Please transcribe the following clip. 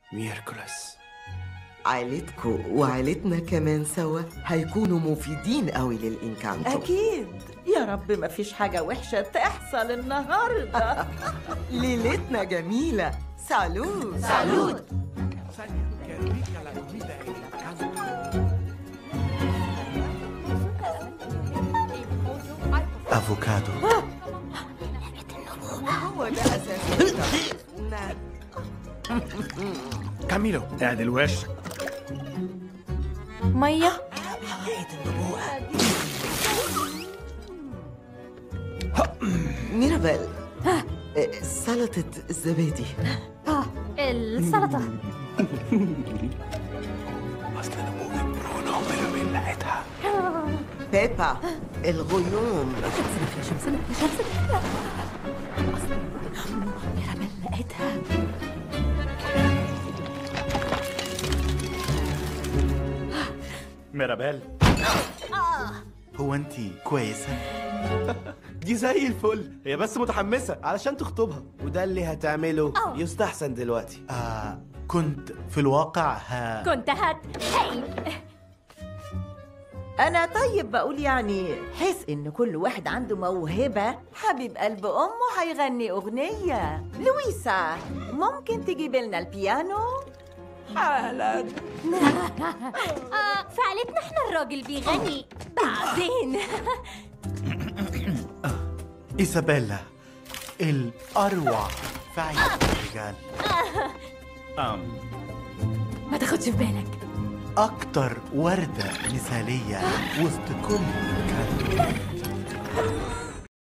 ميركولس عائلتكم وعائلتنا كمان سوا هيكونوا مفيدين قوي للإنكانتو أكيد يا رب ما فيش حاجة وحشة تحصل النهاردة ليلتنا جميلة سالود سالود افوكادو هو ده أساس نعم. كاميلو اعدل وشك مية ميرابيل آه، سلطة الزبادي السلطة اصل نبوء برونو ميرابيل لقيتها بيبا الغيوم لقيتها ميرابيل هو انت كويسة؟ دي زي الفل هي بس متحمسة علشان تخطبها وده اللي هتعمله يستحسن دلوقتي آه كنت في الواقع ها كنت هت هاي أنا طيب بقول يعني حس إن كل واحد عنده موهبة حبيب قلب أمه هيغني أغنية لويسا ممكن تجيب لنا البيانو؟ حالا آه فعلتنا احنا الراجل بيغني بعدين إيزابيلا الأروع في عين الرجال أم ما تاخدش في بالك أكتر وردة مثالية وسط كل الكلام